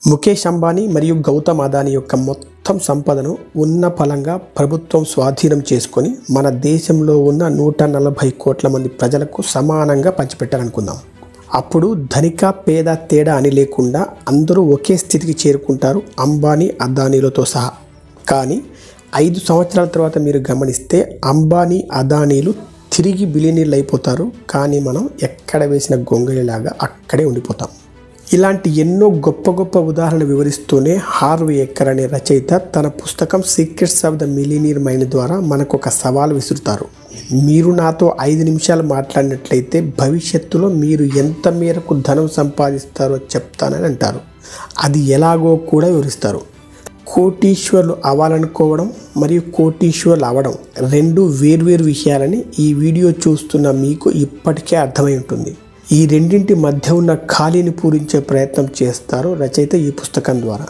ముఖేష్ అంబానీ మరియు గౌతమ్ అదానీ యొక్క మొత్తం సంపదను ఉన్న ఫలంగా ప్రభుత్వం స్వాధీనం చేసుకొని మన దేశంలో ఉన్న నూట నలభై కోట్ల మంది ప్రజలకు సమానంగా పంచిపెట్టాలనుకుందాం అప్పుడు ధనిక పేద తేడా అని లేకుండా అందరూ ఒకే స్థితికి చేరుకుంటారు అంబానీ అదానీలతో సహా కానీ ఐదు సంవత్సరాల తర్వాత మీరు గమనిస్తే అంబానీ అదానీలు తిరిగి బిలియనీర్లు అయిపోతారు కానీ మనం ఎక్కడ వేసిన గొంగళిలాగా అక్కడే ఉండిపోతాం ఇలాంటి ఎన్నో గొప్ప గొప్ప ఉదాహరణలు వివరిస్తూనే హార్వీ ఎక్కర్ అనే రచయిత తన పుస్తకం secrets of the millionaire mind ద్వారా మనకు ఒక సవాల్ విసురుతారు మీరు నాతో ఐదు నిమిషాలు మాట్లాడినట్లయితే భవిష్యత్తులో మీరు ఎంత మేరకు ధనం సంపాదిస్తారో చెప్తానని అంటారు అది ఎలాగో కూడా వివరిస్తారు కోటీశ్వర్లు అవ్వాలనుకోవడం మరియు కోటీశ్వర్లు అవ్వడం రెండు వేర్వేరు విషయాలని ఈ వీడియో చూస్తున్న మీకు ఇప్పటికే అర్థమై ఉంటుంది ఈ రెండింటి మధ్య ఉన్న ఖాళీని పూరించే ప్రయత్నం చేస్తారు రచయిత ఈ పుస్తకం ద్వారా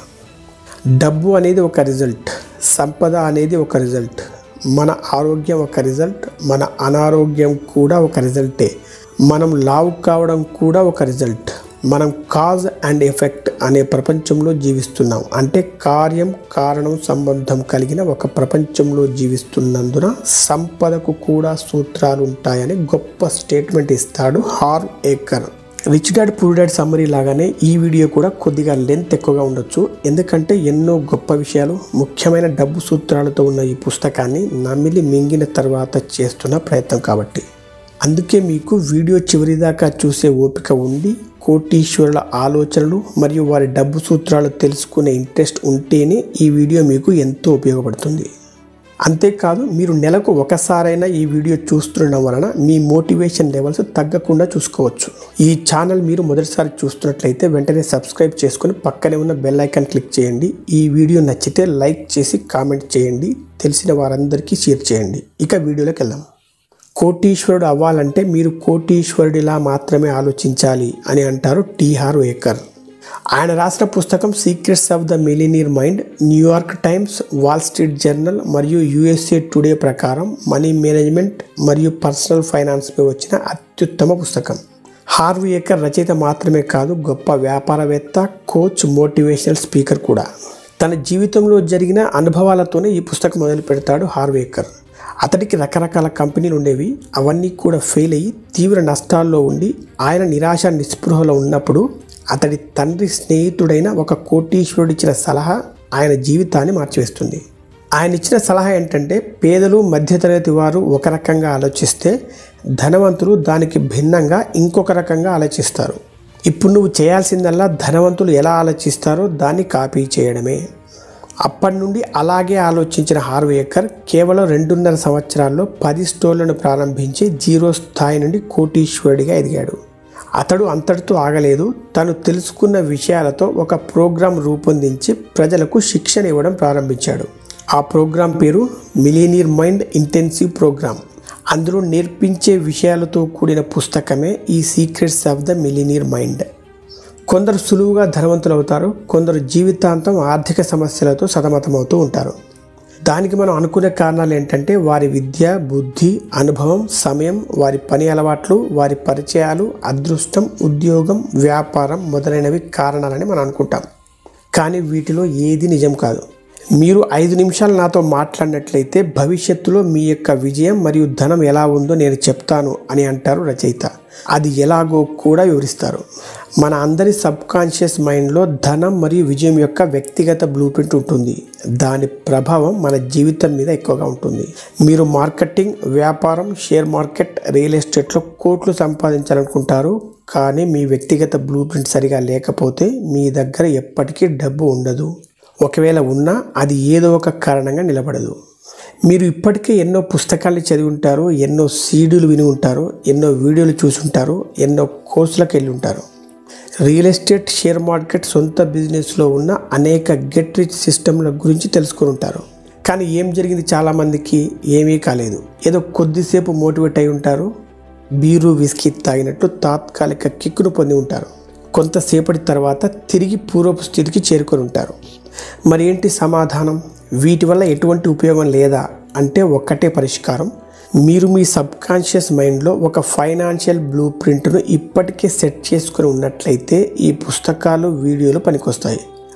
డబ్బు అనేది ఒక రిజల్ట్ సంపద అనేది ఒక రిజల్ట్ మన ఆరోగ్యం ఒక రిజల్ట్ మన అనారోగ్యం కూడా ఒక రిజల్టే మనం లావు కావడం కూడా ఒక రిజల్ట్ మనం కాజ్ అండ్ ఎఫెక్ట్ అనే ప్రపంచంలో జీవిస్తున్నాం అంటే కార్యం కారణం సంబంధం కలిగిన ఒక ప్రపంచంలో జీవిస్తున్నందున సంపదకు కూడా సూత్రాలు ఉంటాయని గొప్ప స్టేట్మెంట్ ఇస్తాడు Harv Eker rich dad poor dad summary లాగానే ఈ వీడియో కూడా కొద్దిగా లెంత్ ఎక్కువగా ఉండొచ్చు ఎందుకంటే ఎన్నో గొప్ప విషయాలు ముఖ్యమైన డబ్బు సూత్రాలతో ఉన్న ఈ పుస్తకాన్ని నమిలి మింగిన తర్వాత చేస్తున్న ప్రయత్నం కాబట్టి అందుకే మీకు వీడియో చివరిదాకా చూసే ఓపిక ఉండి కోటీశ్వరుల ఆలోచనలు మరియు వారి డబ్బు సూత్రాలు తెలుసుకునే ఇంట్రెస్ట్ ఉంటేనే ఈ వీడియో మీకు ఎంతో ఉపయోగపడుతుంది అంతేకాదు మీరు నెలకు ఒకసారైనా ఈ వీడియో చూస్తుండడం వలన మీ మోటివేషన్ లెవెల్స్ తగ్గకుండా చూసుకోవచ్చు ఈ ఛానల్ మీరు మొదటిసారి చూస్తున్నట్లయితే వెంటనే సబ్స్క్రైబ్ చేసుకుని పక్కనే ఉన్న బెల్ ఐకాన్ క్లిక్ చేయండి ఈ వీడియో నచ్చితే లైక్ చేసి కామెంట్ చేయండి తెలిసిన వారందరికీ షేర్ చేయండి ఇక వీడియోలోకి వెళ్దాం కోటీశ్వరుడు అవ్వాలంటే మీరు కోటీశ్వరుడిలా మాత్రమే ఆలోచించాలి అని అంటారు టీహార్ వేకర్ ఆయన రాసిన పుస్తకం secrets of the millionaire mind New York Times Wall Street Journal మరియు యుఎస్ఏ టుడే ప్రకారం మనీ మేనేజ్మెంట్ మరియు పర్సనల్ ఫైనాన్స్పై వచ్చిన అత్యుత్తమ పుస్తకం హార్వీ ఏకర్ రచయిత మాత్రమే కాదు గొప్ప వ్యాపారవేత్త కోచ్ మోటివేషనల్ స్పీకర్ కూడా తన జీవితంలో జరిగిన అనుభవాలతోనే ఈ పుస్తకం మొదలు పెడతాడు హార్వేకర్ అతడికి రకరకాల కంపెనీలు ఉండేవి అవన్నీ కూడా ఫెయిల్ అయ్యి తీవ్ర నష్టాల్లో ఉండి ఆయన నిరాశ నిస్పృహలో ఉన్నప్పుడు అతడి తండ్రి స్నేహితుడైన ఒక కోటీశ్వరుడు ఇచ్చిన సలహా ఆయన జీవితాన్ని మార్చివేస్తుంది ఆయన ఇచ్చిన సలహా ఏంటంటే పేదలు మధ్యతరగతి వారు ఒక రకంగా ఆలోచిస్తే ధనవంతులు దానికి భిన్నంగా ఇంకొక రకంగా ఆలోచిస్తారు ఇప్పుడు నువ్వు చేయాల్సిందల్లా ధనవంతులు ఎలా ఆలోచిస్తారో దాన్ని కాపీ చేయడమే అప్పటి నుండి అలాగే ఆలోచించిన హార్వేకర్ కేవలం రెండున్నర సంవత్సరాల్లో పది స్టోర్లను ప్రారంభించి జీరో స్థాయి నుండి కోటీశ్వరుడిగా ఎదిగాడు అతడు అంతటితో ఆగలేదు తను తెలుసుకున్న విషయాలతో ఒక ప్రోగ్రాం రూపొందించి ప్రజలకు శిక్షణ ఇవ్వడం ప్రారంభించాడు ఆ ప్రోగ్రాం పేరు మిలీనియర్ మైండ్ ఇంటెన్సివ్ ప్రోగ్రాం అందులో నేర్పించే విషయాలతో కూడిన పుస్తకమే ఈ secrets of the millionaire mind కొందరు సులువుగా ధనవంతులు అవుతారు కొందరు జీవితాంతం ఆర్థిక సమస్యలతో సతమతమవుతూ ఉంటారు దానికి మనం అనుకునే కారణాలు ఏంటంటే వారి విద్య బుద్ధి అనుభవం సమయం వారి పని అలవాట్లు వారి పరిచయాలు అదృష్టం ఉద్యోగం వ్యాపారం మొదలైనవి కారణాలని మనం అనుకుంటాం కానీ వీటిలో ఏది నిజం కాదు మీరు ఐదు నిమిషాలు నాతో మాట్లాడినట్లయితే భవిష్యత్తులో మీ యొక్క విజయం మరియు ధనం ఎలా ఉందో నేను చెప్తాను అని అంటారు రచయిత అది ఎలాగో కూడా వివరిస్తారు మన అందరి సబ్ కాన్షియస్ మైండ్లో ధనం మరియు విజయం యొక్క వ్యక్తిగత బ్లూ ప్రింట్ ఉంటుంది దాని ప్రభావం మన జీవితం మీద ఎక్కువగా ఉంటుంది మీరు మార్కెటింగ్ వ్యాపారం షేర్ మార్కెట్ రియల్ ఎస్టేట్లో కోట్లు సంపాదించాలనుకుంటారు కానీ మీ వ్యక్తిగత బ్లూ ప్రింట్ సరిగా లేకపోతే మీ దగ్గర ఎప్పటికీ డబ్బు ఉండదు ఒకవేళ ఉన్నా అది ఏదో ఒక కారణంగా నిలబడదు మీరు ఇప్పటికే ఎన్నో పుస్తకాలు చదివి ఉంటారు ఎన్నో సీడీలు విని ఉంటారు ఎన్నో వీడియోలు చూసి ఉంటారు ఎన్నో కోర్సులకు వెళ్ళి ఉంటారు రియల్ ఎస్టేట్ షేర్ మార్కెట్ సొంత బిజినెస్లో ఉన్న అనేక గెట్ రిచ్ సిస్టమ్ల గురించి తెలుసుకుని ఉంటారు కానీ ఏం జరిగింది చాలామందికి ఏమీ కాలేదు ఏదో కొద్దిసేపు మోటివేట్ అయి ఉంటారు బీరు విస్కీ తాగినట్టు తాత్కాలిక కిక్కును పొంది ఉంటారు కొంతసేపటి తర్వాత తిరిగి పూర్వపు స్థితికి చేరుకొని ఉంటారు మరి ఏంటి సమాధానం వీటి వల్ల ఎటువంటి ఉపయోగం లేదా అంటే ఒక్కటే పరిష్కారం మీరు మీ సబ్ కాన్షియస్ మైండ్లో ఒక ఫైనాన్షియల్ బ్లూ ప్రింట్ను ఇప్పటికే సెట్ చేసుకుని ఉన్నట్లయితే ఈ పుస్తకాలు వీడియోలు పనికొస్తాయి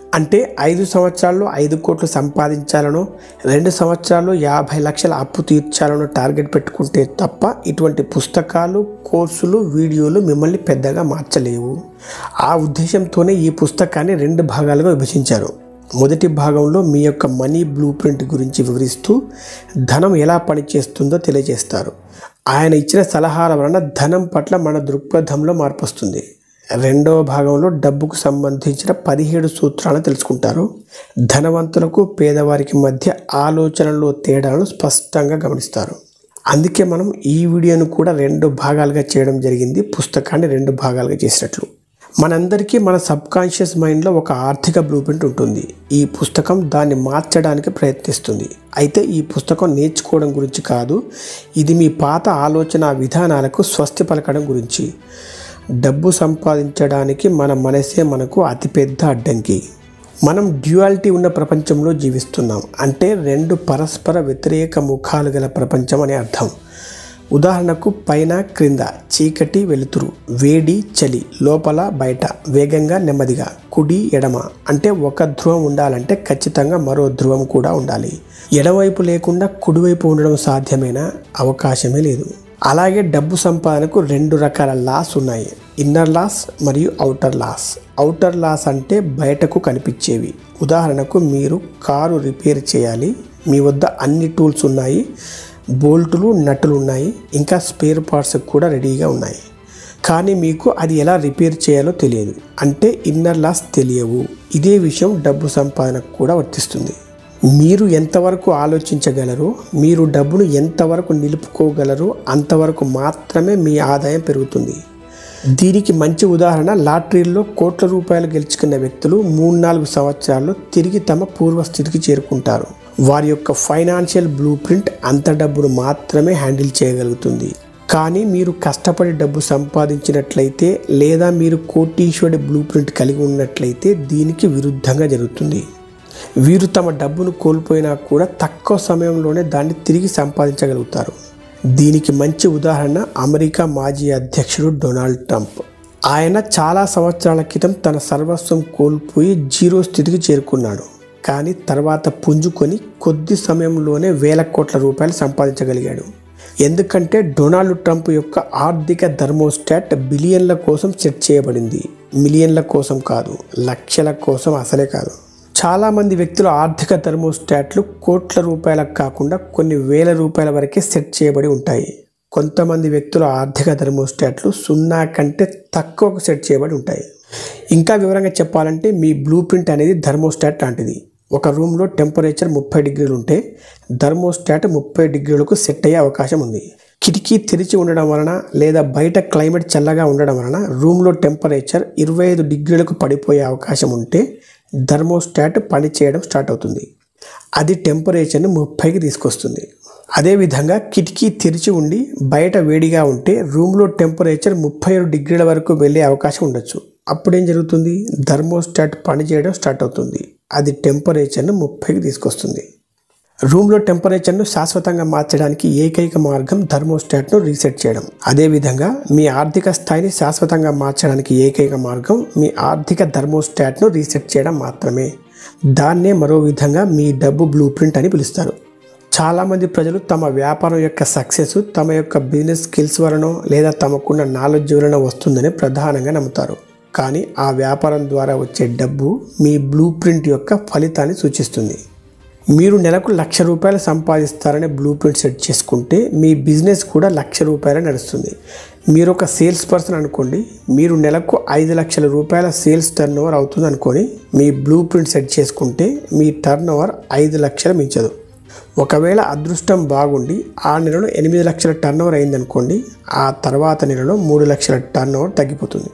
అంటే ఐదు సంవత్సరాల్లో ఐదు కోట్లు సంపాదించాలనో రెండు సంవత్సరాల్లో యాభై లక్షల అప్పు తీర్చాలనో టార్గెట్ పెట్టుకుంటే తప్ప ఇటువంటి పుస్తకాలు కోర్సులు వీడియోలు మిమ్మల్ని పెద్దగా మార్చలేవు ఆ ఉద్దేశంతోనే ఈ పుస్తకాన్ని రెండు భాగాలుగా విభజించారు మొదటి భాగంలో మీ యొక్క మనీ బ్లూ ప్రింట్ గురించి వివరిస్తూ ధనం ఎలా పనిచేస్తుందో తెలియజేస్తారు ఆయన ఇచ్చిన సలహాల వలన ధనం పట్ల మన దృక్పథంలో మార్పు వస్తుంది రెండవ భాగంలో డబ్బుకు సంబంధించిన పదిహేడు సూత్రాలను తెలుసుకుంటారు ధనవంతులకు పేదవారికి మధ్య ఆలోచనలో తేడాలను స్పష్టంగా గమనిస్తారు అందుకే మనం ఈ వీడియోను కూడా రెండు భాగాలుగా చేయడం జరిగింది పుస్తకాన్ని రెండు భాగాలుగా చేసినట్లు మనందరికీ మన సబ్ కాన్షియస్ మైండ్లో ఒక ఆర్థిక బ్లూ ప్రింట్ ఉంటుంది ఈ పుస్తకం దాన్ని మార్చడానికి ప్రయత్నిస్తుంది అయితే ఈ పుస్తకం నేర్చుకోవడం గురించి కాదు ఇది మీ పాత ఆలోచన విధానాలకు స్వస్తి పలకడం గురించి డబ్బు సంపాదించడానికి మన మనసే మనకు అతిపెద్ద అడ్డంకి మనం డ్యువాలిటీ ఉన్న ప్రపంచంలో జీవిస్తున్నాం అంటే రెండు పరస్పర వ్యతిరేక ముఖాలు గల ప్రపంచం అని అర్థం ఉదాహరణకు పైన క్రింద చీకటి వెలుతురు వేడి చలి లోపల బయట వేగంగా నెమ్మదిగా కుడి ఎడమ అంటే ఒక ధ్రువం ఉండాలంటే ఖచ్చితంగా మరో ధ్రువం కూడా ఉండాలి ఎడవైపు లేకుండా కుడివైపు ఉండడం సాధ్యమైన అవకాశమే లేదు అలాగే డబ్బు సంపాదనకు రెండు రకాల లాస్ ఉన్నాయి ఇన్నర్ లాస్ మరియు అవుటర్ లాస్ అవుటర్ లాస్ అంటే బయటకు కనిపించేవి ఉదాహరణకు మీరు కారు రిపేర్ చేయాలి మీ వద్ద అన్ని టూల్స్ ఉన్నాయి బోల్టులు నట్టులు ఉన్నాయి ఇంకా స్పేర్ పార్ట్స్ కూడా రెడీగా ఉన్నాయి కానీ మీకు అది ఎలా రిపేర్ చేయాలో తెలియదు అంటే ఇన్నర్ లాస్ తెలియవు ఇదే విషయం డబ్బు సంపాదనకు కూడా వర్తిస్తుంది మీరు ఎంతవరకు ఆలోచించగలరో మీరు డబ్బును ఎంతవరకు నిలుపుకోగలరో అంతవరకు మాత్రమే మీ ఆదాయం పెరుగుతుంది దీనికి మంచి ఉదాహరణ లాటరీల్లో కోట్ల రూపాయలు గెలుచుకున్న వ్యక్తులు మూడు నాలుగు సంవత్సరాల్లో తిరిగి తమ పూర్వస్థితికి చేరుకుంటారు వారి యొక్క ఫైనాన్షియల్ బ్లూ ప్రింట్ అంత డబ్బును మాత్రమే హ్యాండిల్ చేయగలుగుతుంది కానీ మీరు కష్టపడి డబ్బు సంపాదించినట్లయితే లేదా మీరు కోటీశ్వరుడి బ్లూ ప్రింట్ కలిగి ఉన్నట్లయితే దీనికి విరుద్ధంగా జరుగుతుంది వీరు తమ డబ్బును కోల్పోయినా కూడా తక్కువ సమయంలోనే దాన్ని తిరిగి సంపాదించగలుగుతారు దీనికి మంచి ఉదాహరణ అమెరికా మాజీ అధ్యక్షుడు డొనాల్డ్ ట్రంప్ ఆయన చాలా సంవత్సరాల క్రితం తన సర్వస్వం కోల్పోయి జీరో స్థితికి చేరుకున్నాడు కానీ తర్వాత పుంజుకొని కొద్ది సమయంలోనే వేల కోట్ల రూపాయలు సంపాదించగలిగాడు ఎందుకంటే డొనాల్డ్ ట్రంప్ యొక్క ఆర్థిక ధర్మోస్టాట్ బిలియన్ల కోసం సెట్ చేయబడింది మిలియన్ల కోసం కాదు లక్షల కోసం అసలే కాదు చాలామంది వ్యక్తుల ఆర్థిక ధర్మోస్టాట్లు కోట్ల రూపాయలకు కాకుండా కొన్ని వేల రూపాయల వరకే సెట్ చేయబడి ఉంటాయి కొంతమంది వ్యక్తుల ఆర్థిక ధర్మోస్టాట్లు సున్నా కంటే తక్కువకు సెట్ చేయబడి ఉంటాయి ఇంకా వివరంగా చెప్పాలంటే మీ బ్లూ ప్రింట్ అనేది ధర్మోస్టాట్ లాంటిది ఒక రూమ్లో టెంపరేచర్ ముప్పై డిగ్రీలు ఉంటే థర్మోస్టాట్ ముప్పై డిగ్రీలకు సెట్ అయ్యే అవకాశం ఉంది కిటికీ తెరిచి ఉండడం వలన లేదా బయట క్లైమేట్ చల్లగా ఉండడం వలన రూమ్లో టెంపరేచర్ ఇరవై ఐదు డిగ్రీలకు పడిపోయే అవకాశం ఉంటే థర్మోస్టాట్ పనిచేయడం స్టార్ట్ అవుతుంది అది టెంపరేచర్ని ముప్పైకి తీసుకొస్తుంది అదేవిధంగా కిటికీ తెరిచి ఉండి బయట వేడిగా ఉంటే రూమ్లో టెంపరేచర్ ముప్పై ఏడు డిగ్రీల వరకు వెళ్ళే అవకాశం ఉండొచ్చు అప్పుడేం జరుగుతుంది థర్మోస్టాట్ పనిచేయడం స్టార్ట్ అవుతుంది అది టెంపరేచర్ను ముప్పైకి తీసుకొస్తుంది రూమ్లో టెంపరేచర్ను శాశ్వతంగా మార్చడానికి ఏకైక మార్గం థర్మోస్టాట్ను రీసెట్ చేయడం అదేవిధంగా మీ ఆర్థిక స్థాయిని శాశ్వతంగా మార్చడానికి ఏకైక మార్గం మీ ఆర్థిక థర్మోస్టాట్ను రీసెట్ చేయడం మాత్రమే దాన్నే మరో విధంగా మీ డబ్బు బ్లూ ప్రింట్ అని పిలుస్తారు చాలామంది ప్రజలు తమ వ్యాపారం యొక్క సక్సెస్ తమ యొక్క బిజినెస్ స్కిల్స్ వలనో లేదా తమకున్న నాలెడ్జ్ వలన వస్తుందని ప్రధానంగా నమ్ముతారు కానీ ఆ వ్యాపారం ద్వారా వచ్చే డబ్బు మీ బ్లూ ప్రింట్ యొక్క ఫలితాన్ని సూచిస్తుంది మీరు నెలకు లక్ష రూపాయలు సంపాదిస్తారనే బ్లూ ప్రింట్ సెట్ చేసుకుంటే మీ బిజినెస్ కూడా లక్ష రూపాయలు నడుస్తుంది మీరు ఒక సేల్స్ పర్సన్ అనుకోండి మీరు నెలకు ఐదు లక్షల రూపాయల సేల్స్ టర్న్ ఓవర్ అవుతుంది అనుకొని మీ బ్లూ ప్రింట్ సెట్ చేసుకుంటే మీ టర్న్ ఓవర్ ఐదు లక్షలు మించదు ఒకవేళ అదృష్టం బాగుండి ఆ నెలలో ఎనిమిది లక్షల టర్న్ ఓవర్ అయిందనుకోండి ఆ తర్వాత నెలలో మూడు లక్షల టర్న్ ఓవర్ తగ్గిపోతుంది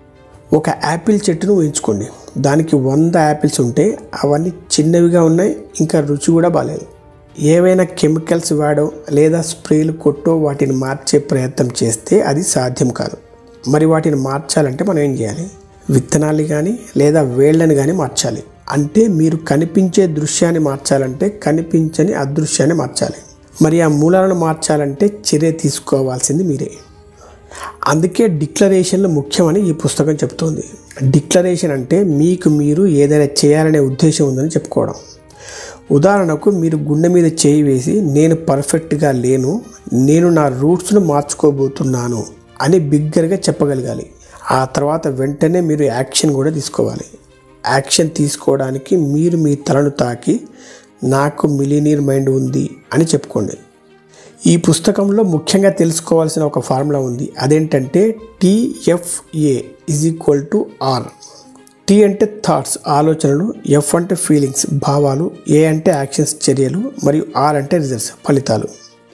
ఒక యాపిల్ చెట్టును ఊహించుకోండి దానికి వంద యాపిల్స్ ఉంటే అవన్నీ చిన్నవిగా ఉన్నాయి ఇంకా రుచి కూడా బాగాలేదు ఏవైనా కెమికల్స్ వాడో లేదా స్ప్రేలు కొట్టో వాటిని మార్చే ప్రయత్నం చేస్తే అది సాధ్యం కాదు మరి వాటిని మార్చాలంటే మనం ఏం చేయాలి విత్తనాలు కానీ లేదా వేళ్ళని కానీ మార్చాలి అంటే మీరు కనిపించే దృశ్యాన్ని మార్చాలంటే కనిపించని అదృశ్యాన్ని మార్చాలి మరి ఆ మూలాలను మార్చాలంటే చర్య తీసుకోవాల్సింది మీరే అందుకే డిక్లరేషన్లు ముఖ్యమని ఈ పుస్తకం చెప్తోంది డిక్లరేషన్ అంటే మీకు మీరు ఏదైనా చేయాలనే ఉద్దేశం ఉందని చెప్పుకోవడం ఉదాహరణకు మీరు గుండె మీద చేయి వేసి నేను పర్ఫెక్ట్గా లేను నేను నా రూట్స్ను మార్చుకోబోతున్నాను అని బిగ్గరగా చెప్పగలగాలి ఆ తర్వాత వెంటనే మీరు యాక్షన్ కూడా తీసుకోవాలి యాక్షన్ తీసుకోవడానికి మీరు మీ తలను తాకి నాకు మిలీనియర్ మైండ్ ఉంది అని చెప్పుకోండి ఈ పుస్తకంలో ముఖ్యంగా తెలుసుకోవాల్సిన ఒక ఫార్ములా ఉంది అదేంటంటే TFA is equal to R T అంటే థాట్స్ ఆలోచనలు ఎఫ్ అంటే ఫీలింగ్స్ భావాలు ఏ అంటే యాక్షన్స్ చర్యలు మరియు ఆర్ అంటే రిజల్ట్స్ ఫలితాలు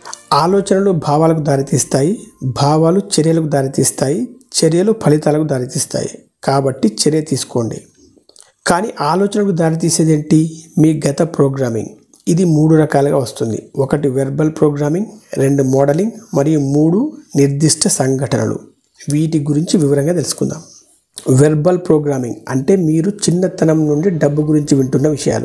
ఆలోచనలు భావాలకు దారితీస్తాయి భావాలు చర్యలకు దారితీస్తాయి చర్యలు ఫలితాలకు దారితీస్తాయి కాబట్టి చర్య తీసుకోండి కానీ ఆలోచనకు దారితీసేది ఏంటి మీ గత ప్రోగ్రామింగ్ ఇది మూడు రకాలుగా వస్తుంది ఒకటి వెర్బల్ ప్రోగ్రామింగ్ రెండు మోడలింగ్ మరియు మూడు నిర్దిష్ట సంఘటనలు వీటి గురించి వివరంగా తెలుసుకుందాం వెర్బల్ ప్రోగ్రామింగ్ అంటే మీరు చిన్నతనం నుండి డబ్బు గురించి వింటున్న విషయాలు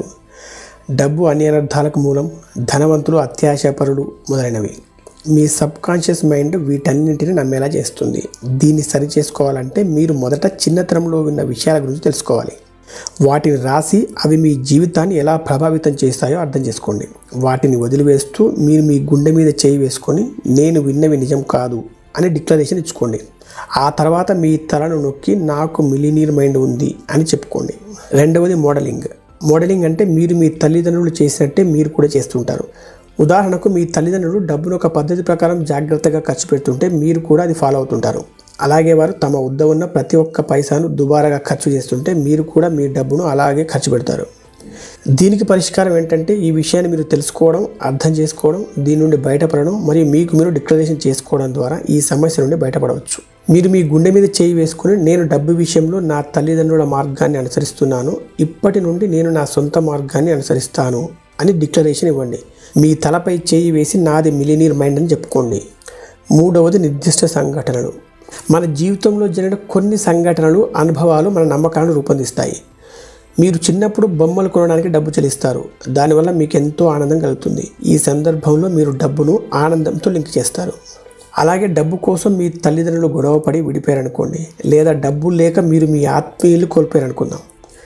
డబ్బు అన్ని అనర్థాలకు మూలం ధనవంతులు అత్యాశపరులు మొదలైనవి మీ సబ్ కాన్షియస్ మైండ్ వీటన్నింటిని నమ్మేలా చేస్తుంది దీన్ని సరి చేసుకోవాలంటే మీరు మొదట చిన్నతనంలో విన్న విషయాల గురించి తెలుసుకోవాలి వాటిని రాసి అవి మీ జీవితాన్ని ఎలా ప్రభావితం చేస్తాయో అర్థం చేసుకోండి వాటిని వదిలివేస్తూ మీరు మీ గుండె మీద చేయి వేసుకొని నేను విన్నవి నిజం కాదు అని డిక్లరేషన్ ఇచ్చుకోండి ఆ తర్వాత మీ తలను నొక్కి నాకు మిలీనియర్ మైండ్ ఉంది అని చెప్పుకోండి రెండవది మోడలింగ్ మోడలింగ్ అంటే మీరు మీ తల్లిదండ్రులు చేసినట్టే మీరు కూడా చేస్తుంటారు ఉదాహరణకు మీ తల్లిదండ్రులు డబ్బును ఒక పద్ధతి ప్రకారం జాగ్రత్తగా ఖర్చు పెడుతుంటే మీరు కూడా అది ఫాలో అవుతుంటారు అలాగే వారు తమ వద్ద ఉన్న ప్రతి ఒక్క పైసాను దుబారాగా ఖర్చు చేస్తుంటే మీరు కూడా మీ డబ్బును అలాగే ఖర్చు పెడతారు దీనికి పరిష్కారం ఏంటంటే ఈ విషయాన్ని మీరు తెలుసుకోవడం అర్థం చేసుకోవడం దీని నుండి బయటపడడం మరియు మీకు మీరు డిక్లరేషన్ చేసుకోవడం ద్వారా ఈ సమస్య నుండి బయటపడవచ్చు మీరు మీ గుండె మీద చేయి వేసుకుని నేను డబ్బు విషయంలో నా తల్లిదండ్రుల మార్గాన్ని అనుసరిస్తున్నాను ఇప్పటి నుండి నేను నా సొంత మార్గాన్ని అనుసరిస్తాను అని డిక్లరేషన్ ఇవ్వండి మీ తలపై చేయి వేసి నాది మిలినీర్ మైండ్ అని చెప్పుకోండి మూడవది నిర్దిష్ట సంఘటనలు మన జీవితంలో జరిగిన కొన్ని సంఘటనలు అనుభవాలు మన నమ్మకాలను రూపొందిస్తాయి మీరు చిన్నప్పుడు బొమ్మలు కొనడానికి డబ్బు చెల్లిస్తారు దానివల్ల మీకు ఎంతో ఆనందం కలుగుతుంది ఈ సందర్భంలో మీరు డబ్బును ఆనందంతో లింక్ చేస్తారు అలాగే డబ్బు కోసం మీ తల్లిదండ్రులు గొడవపడి విడిపోయారనుకోండి లేదా డబ్బు లేక మీరు మీ ఆత్మీయులు కోల్పోయారనుకుందాం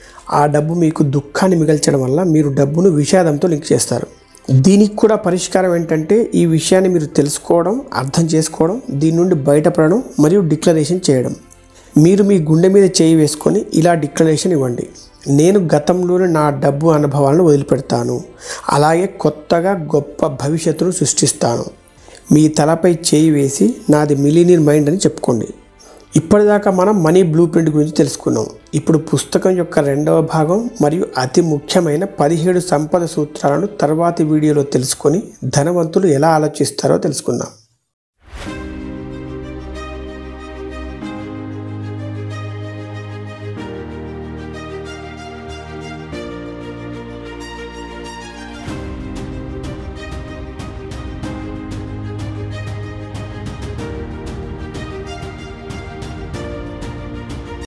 ఆ డబ్బు మీకు దుఃఖాన్ని మిగల్చడం వల్ల మీరు డబ్బును విషాదంతో లింక్ చేస్తారు దీనికి కూడా పరిష్కారం ఏంటంటే ఈ విషయాన్ని మీరు తెలుసుకోవడం అర్థం చేసుకోవడం దీని నుండి బయటపడడం మరియు డిక్లరేషన్ చేయడం మీరు మీ గుండె మీద చేయి వేసుకొని ఇలా డిక్లరేషన్ ఇవ్వండి నేను గతంలోని నా డబ్బు అనుభవాలను వదిలిపెడతాను అలాగే కొత్తగా గొప్ప భవిష్యత్తును సృష్టిస్తాను మీ తలపై చేయి వేసి నాది మిలీనియర్ మైండ్ అని చెప్పుకోండి ఇప్పటిదాకా మనం మనీ బ్లూ ప్రింట్ గురించి తెలుసుకున్నాం ఇప్పుడు పుస్తకం యొక్క రెండవ భాగం మరియు అతి ముఖ్యమైన పదిహేడు సంపద సూత్రాలను తర్వాతి వీడియోలో తెలుసుకొని ధనవంతులు ఎలా ఆలోచిస్తారో తెలుసుకుందాం